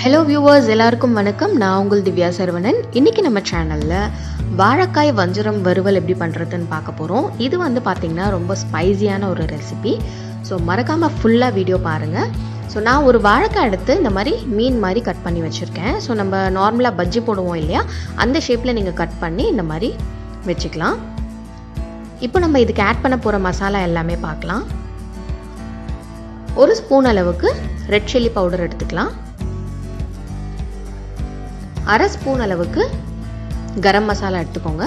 hello viewers எல்லாருக்கும் வணக்கம் நான் உங்கள் திவ்யா சரவணன் இன்றைக்கி நம்ம சேனலில் வாழைக்காய் வஞ்சரம் வறுவல் எப்படி பண்ணுறதுன்னு பார்க்க போகிறோம் இது வந்து பார்த்திங்கன்னா ரொம்ப ஸ்பைசியான ஒரு ரெசிபி ஸோ மறக்காமல் ஃபுல்லாக வீடியோ பாருங்கள் ஸோ நான் ஒரு வாழைக்காய் எடுத்து இந்த மாதிரி மீன் மாதிரி கட் பண்ணி வச்சுருக்கேன் ஸோ நம்ம நார்மலாக பஜ்ஜி போடுவோம் இல்லையா அந்த ஷேப்பில் நீங்கள் கட் பண்ணி இந்த மாதிரி வச்சுக்கலாம் இப்போ நம்ம இதுக்கு ஆட் பண்ண போகிற மசாலா எல்லாமே பார்க்கலாம் ஒரு ஸ்பூன் அளவுக்கு ரெட் சில்லி பவுடர் எடுத்துக்கலாம் அரை ஸ்பூன் அளவுக்கு கரம் மசாலா எடுத்துக்கோங்க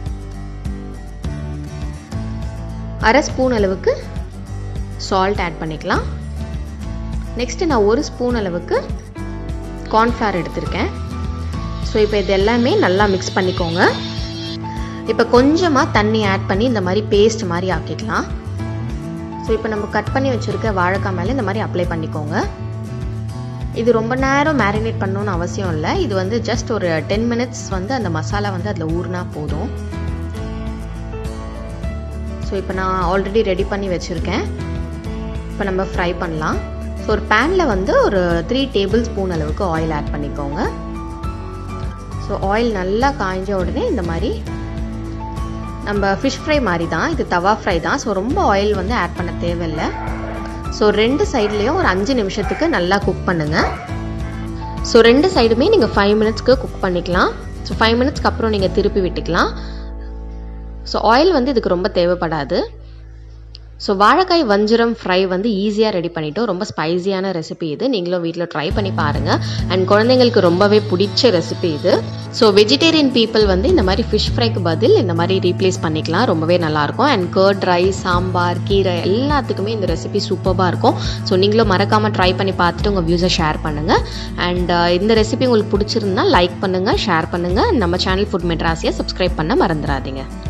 அரை ஸ்பூன் அளவுக்கு சால்ட் ஆட் பண்ணிக்கலாம் நெக்ஸ்ட்டு நான் ஒரு ஸ்பூன் அளவுக்கு கார்ன்ஃப்ளவர் எடுத்திருக்கேன் ஸோ இப்போ இது எல்லாமே நல்லா மிக்ஸ் பண்ணிக்கோங்க இப்போ கொஞ்சமாக தண்ணி ஆட் பண்ணி இந்த மாதிரி பேஸ்ட் மாதிரி ஆக்கிக்கலாம் ஸோ இப்போ நம்ம கட் பண்ணி வச்சுருக்க வாழைக்காய் மேலே இந்த மாதிரி அப்ளை பண்ணிக்கோங்க இது ரொம்ப நேரம் மேரினேட் பண்ணணும்னு அவசியம் இல்லை இது வந்து ஜஸ்ட் ஒரு டென் மினிட்ஸ் வந்து அந்த மசாலா வந்து அதில் ஊறினா போதும் ஸோ இப்போ நான் ஆல்ரெடி ரெடி பண்ணி வச்சுருக்கேன் இப்போ நம்ம ஃப்ரை பண்ணலாம் ஸோ ஒரு பேனில் வந்து ஒரு த்ரீ டேபிள் ஸ்பூன் அளவுக்கு ஆயில் ஆட் பண்ணிக்கோங்க ஸோ ஆயில் நல்லா காய்ஞ்ச உடனே இந்த மாதிரி நம்ம ஃபிஷ் ஃப்ரை மாதிரி தான் இது தவா ஃப்ரை தான் ஸோ ரொம்ப ஆயில் வந்து ஆட் பண்ண தேவையில்லை ஸோ ரெண்டு சைட்லேயும் ஒரு அஞ்சு நிமிஷத்துக்கு நல்லா குக் பண்ணுங்கள் ஸோ ரெண்டு சைடுமே நீங்கள் ஃபைவ் மினிட்ஸ்க்கு குக் பண்ணிக்கலாம் ஸோ ஃபைவ் மினிட்ஸ்க்கு அப்புறம் நீங்கள் திருப்பி விட்டுக்கலாம் ஸோ ஆயில் வந்து இதுக்கு ரொம்ப தேவைப்படாது ஸோ வாழைக்காய் வஞ்சிரம் ஃப்ரை வந்து ஈஸியாக ரெடி பண்ணிட்டோம் ரொம்ப ஸ்பைசியான ரெசிபி இது நீங்களும் வீட்டில் ட்ரை பண்ணி பாருங்கள் அண்ட் குழந்தைங்களுக்கு ரொம்பவே பிடிச்ச ரெசிபி இது ஸோ வெஜிடேரியன் பீப்புள் வந்து இந்த மாதிரி ஃபிஷ் ஃப்ரைக்கு பதில் இந்த மாதிரி ரீப்ளேஸ் பண்ணிக்கலாம் ரொம்பவே நல்லாயிருக்கும் அண்ட் கர்ட் ரைஸ் சாம்பார் கீரை எல்லாத்துக்குமே இந்த ரெசிபி சூப்பராக இருக்கும் ஸோ நீங்களும் மறக்காமல் ட்ரை பண்ணி பார்த்துட்டு உங்கள் வியூஸை ஷேர் பண்ணுங்கள் அண்ட் இந்த ரெசிபி உங்களுக்கு பிடிச்சிருந்தா லைக் பண்ணுங்கள் ஷேர் பண்ணுங்கள் நம்ம சேனல் ஃபுட் மெட்ராஸியை சப்ஸ்கிரைப் பண்ண மறந்துடாதீங்க